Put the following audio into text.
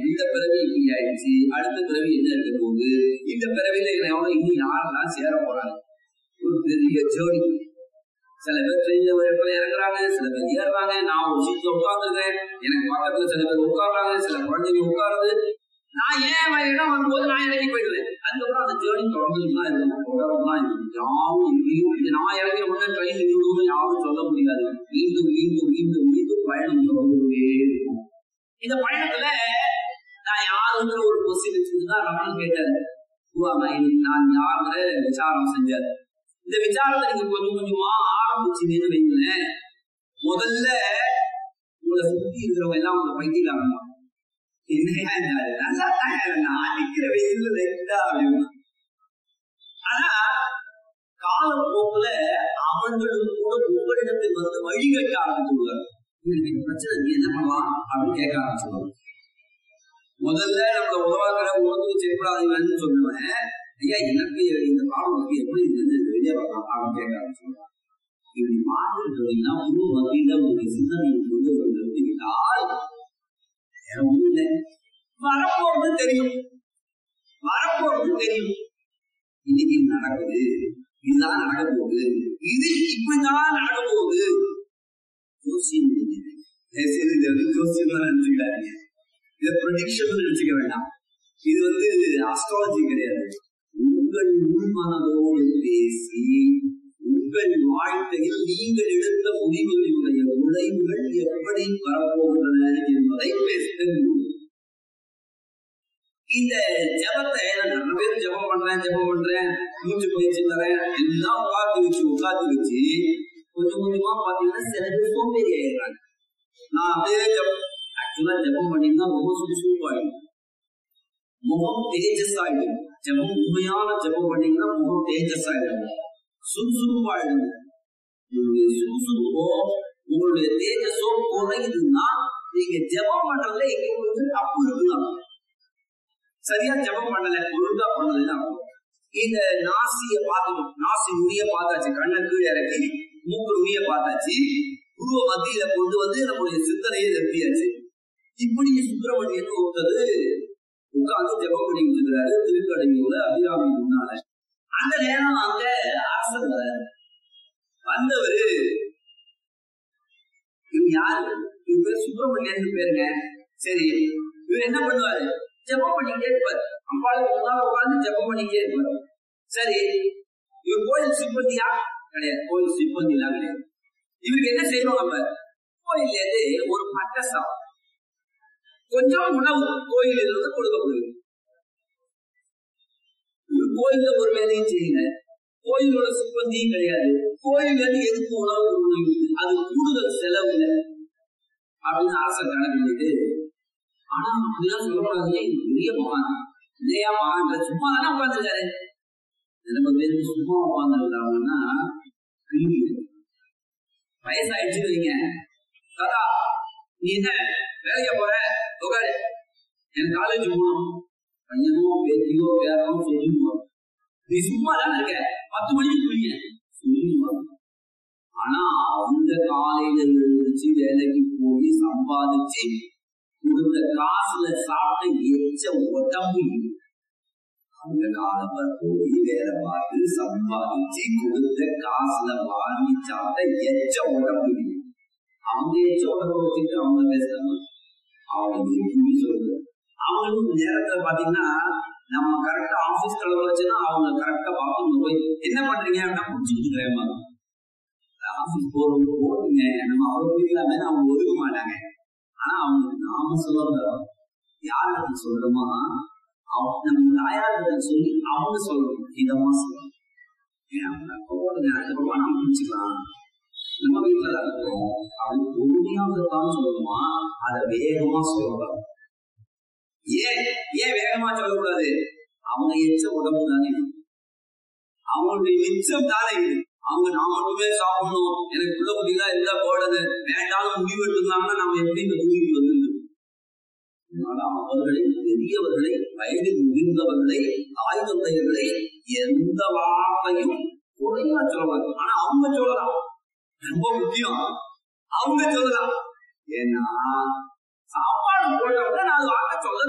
இந்த பிறவி இப்படி ஆயிடுச்சு அடுத்த பிறவி என்ன இருக்க போகுது இந்த பிறவியில எவனோ இன்னும் யாரெல்லாம் சேர போறாங்க ஒரு பெரிய ஜோடி சில பேர் ட்ரெயின்ல ஒரு இடத்துல இறங்குறாங்க சில பேர் ஏறுறாங்க நான் ஒரு சீட்ல உட்காந்துருக்கேன் எனக்கு பக்கத்துல சில பேர் உட்காடுறாங்க சில குழந்தைங்க உட்காருது நான் ஏன் வேற இடம் வரும்போது நான் இறங்கி போயிடுவேன் அதுக்கப்புறம் அந்த ஜேர்னி தொடர்ந்துட்டு தான் இருக்கும் தொடர்ந்து தான் இருக்கும் யாரும் எங்கேயும் இது நான் இறங்கிய உடனே ட்ரெயின் நின்று யாரும் சொல்ல முடியாது மீண்டும் மீண்டும் மீண்டும் மீண்டும் பயணம் தொடர்ந்துட்டே இருக்கும் இந்த பயணத்துல நான் யாருங்கிற ஒரு கொஸ்டின் வச்சுட்டு தான் ரமணன் கேட்டாரு உருவாங்க நான் யாருங்கிற விசாரம் செஞ்சாரு இந்த விசாரத்தை நீங்க கொஞ்சம் கொஞ்சமா ஆரம்பிச்சீங்கன்னு வைங்களேன் முதல்ல உங்களை சுத்தி இருக்கிறவங்க எல்லாம் உங்களை பைத்தியக்காரங்க என்னையா இருந்தாரு நல்லா தான் நான் நிக்கிற வெயில்ல லைட்டா அப்படின்னு ஆனா காலப்போக்குல அவர்களும் கூட உங்களிடத்தில் வந்து வழிகட்ட ஆரம்பிச்சுடுவார் இவருக்கு பிரச்சனை நீ என்ன பண்ணலாம் அப்படின்னு கேட்க ஆரம்பிச்சுடுவாங்க முதல்ல நம்மள உருவாக்குற உணவு செப்படாதீங்கன்னு சொல்லுவேன் ஐயா எனக்கு இந்த பாடம் எப்படி இருந்து வெளியே வரலாம் அப்படின்னு கேட்க ஆரம்பிச்சுடுவாங்க இப்படி மாற்றிட்டீங்கன்னா முழு வகையில உங்களுடைய சிந்தனை கொண்டு வந்துவிட்டால் வேற ஒண்ணும் இல்லை வரப்போறது தெரியும் வரப்போறது தெரியும் இன்னைக்கு இது நடக்குது இதுதான் நடக்க போகுது இது இப்படிதான் நடக்க போகுது ஜோசியம் தயவுசெய்து இதை வந்து ஜோசியம் தான் நினைச்சுக்காதீங்க இதை ப்ரொடிக்ஷன் நினைச்சுக்க வேண்டாம் இது வந்து அஸ்ட்ராலஜி கிடையாது உங்கள் உள்மனதோடு பேசி உங்கள் வாழ்க்கையில் நீங்கள் எடுத்த முடிவுகளுடைய விளைவுகள் எப்படி வரப்போகின்றன என்பதை பேசுங்கள் இந்த ஜபத்தை நான் நிறைய பேர் ஜபம் பண்றேன் ஜபம் பண்றேன் மூச்சு பயிற்சி தரேன் எல்லாம் உட்காந்து வச்சு உட்காந்து வச்சு கொஞ்சம் கொஞ்சமா பாத்தீங்கன்னா சில பேர் சோம்பேறி ஆயிடுறாங்க நான் அப்படியே ஜபம் ஆக்சுவலா ஜபம் பண்ணீங்கன்னா ரொம்ப சுறுசுறுப்பாயிடும் முகம் தேஜஸ் ஆயிடும் ஜபம் உண்மையான ஜபம் பண்ணீங்கன்னா முகம் தேஜஸ் ஆயிடும் சுறுசுறுப்பாயிடும் உங்களுடைய சுறுசுறுப்போ உங்களுடைய தேஜஸோ குறையுதுன்னா நீங்க ஜபம் பண்றதுல எங்க கொஞ்சம் தப்பு இருக்கலாம் சரியா ஜபம் பண்ணல ஒழுங்கா பண்ணலன்னா இந்த நாசிய பார்த்துட்டோம் நாசி நுனிய பார்த்தாச்சு கண்ணை கீழே இறக்கி மூக்கு நுனிய பார்த்தாச்சு உருவ மத்தியில கொண்டு வந்து நம்முடைய சிந்தனையை நிறுத்தியாச்சு இப்படி சுப்பிரமணியன் ஒருத்தது உட்கார்ந்து ஜபம் பண்ணிட்டு இருக்கிறாரு திருக்கடையூர்ல அபிராமி முன்னால அந்த நேரம் அங்க அரசர் வராரு வந்தவரு இவங்க யாரு இவங்க பேர் சுப்பிரமணியன் பேருங்க சரி இவர் என்ன பண்ணுவாரு ஜபம் பண்ணிக்கிட்டே இருப்பாரு அம்பாளுக்கு முன்னால உட்கார்ந்து ஜபம் பண்ணிக்கிட்டே இருப்பாரு சரி இவர் கோயில் சிப்பந்தியா கிடையாது கோயில் சிப்பந்தி எல்லாம் கிடையாது இவருக்கு என்ன செய்யணும் நம்ம கோயில்ல இருந்து ஒரு பட்டசம் கொஞ்சம் உணவு கோயிலில் இருந்து கொடுக்கப்படுது இவர் கோயில்ல ஒரு வேலையும் செய்யல கோயிலோட சிப்பந்தியும் கிடையாது கோயில்ல இருந்து எதுக்கு உணவு கொடுக்கணும் அது கூடுதல் செலவு இல்லை அப்படின்னு அரசர் கணக்கு ஆனா அப்படிலாம் சொல்லக்கூடாது பெரிய மகான் இல்லையா மகான் சும்மா தானே உட்காந்துருக்காரு நம்ம பேருக்கு சும்மா உட்காந்துருக்காங்கன்னா வயசாயிடுச்சு வைங்க தாத்தா நீ என்ன வேலைக்கு போற உட்காரு எனக்கு காலேஜ் போகணும் பையனோ பேத்தியோ பேரனோ சொல்லிடுவோம் நீ சும்மா தானே இருக்க பத்து மணிக்கு புரிய சொல்லிடுவாங்க ஆனா அவங்க காலையில எழுந்திரிச்சு வேலைக்கு போய் சம்பாதிச்சு கொடுத்த காசுல சாப்பிட்ட எச்ச உடம்பு அவங்க காலப்ப போய் வேலை பார்த்து சம்பாதிச்சு கொடுத்த காசுல வாங்கி சாப்பிட்ட எச்ச உடம்பு அவங்க எச்ச உடம்பு வச்சுட்டு அவங்க பேசுறாங்க அவங்க எப்படி சொல்றது அவங்களுக்கு நேரத்துல பாத்தீங்கன்னா நம்ம கரெக்டா ஆபீஸ் கிளம்ப வச்சுன்னா அவங்க கரெக்டா பார்த்து போய் என்ன பண்றீங்க அப்படின்னா முடிச்சுட்டு இருக்கிறேன் ஆபீஸ் போறது போட்டுங்க நம்ம அவ்வளவு பிடிக்கலாமே அவங்க ஒதுக்க மாட்டாங்க ஆனா அவங்களுக்கு நாம சொல்றோம் யாருக்கு சொல்றோமா நம்ம தாயார்கிட்ட சொல்லி அவங்க சொல்லணும் இதமா சொல்லணும் போடுங்க அதுக்கப்புறமா நம்ம முடிச்சுக்கலாம் நம்ம வீட்டுல தான் இருக்கிறோம் அவங்க பொறுமையாக சொல்லணுமா அதை வேகமா சொல்லக்கூடாது ஏன் ஏன் வேகமா சொல்லக்கூடாது அவங்க எச்ச உடம்பு தானே அவங்களுடைய மிச்சம் தானே இது அவங்க நான் மட்டுமே சாப்பிடணும் எனக்கு உள்ள முடியல இருந்தா போடுறது வேண்டாம் முடிவு எடுத்துக்கலாம்னா நம்ம எப்படி இந்த பூமிக்கு வந்துருந்தோம் அதனால அவர்களை பெரியவர்களை வயது முதிர்ந்தவர்களை தாய் தந்தையர்களை எந்த வார்த்தையும் குறைவா சொல்லலாம் ஆனா அவங்க சொல்லலாம் ரொம்ப முக்கியம் அவங்க சொல்லலாம் ஏன்னா சாப்பாடு போட்டவங்க நான் வார்த்தை சொல்ல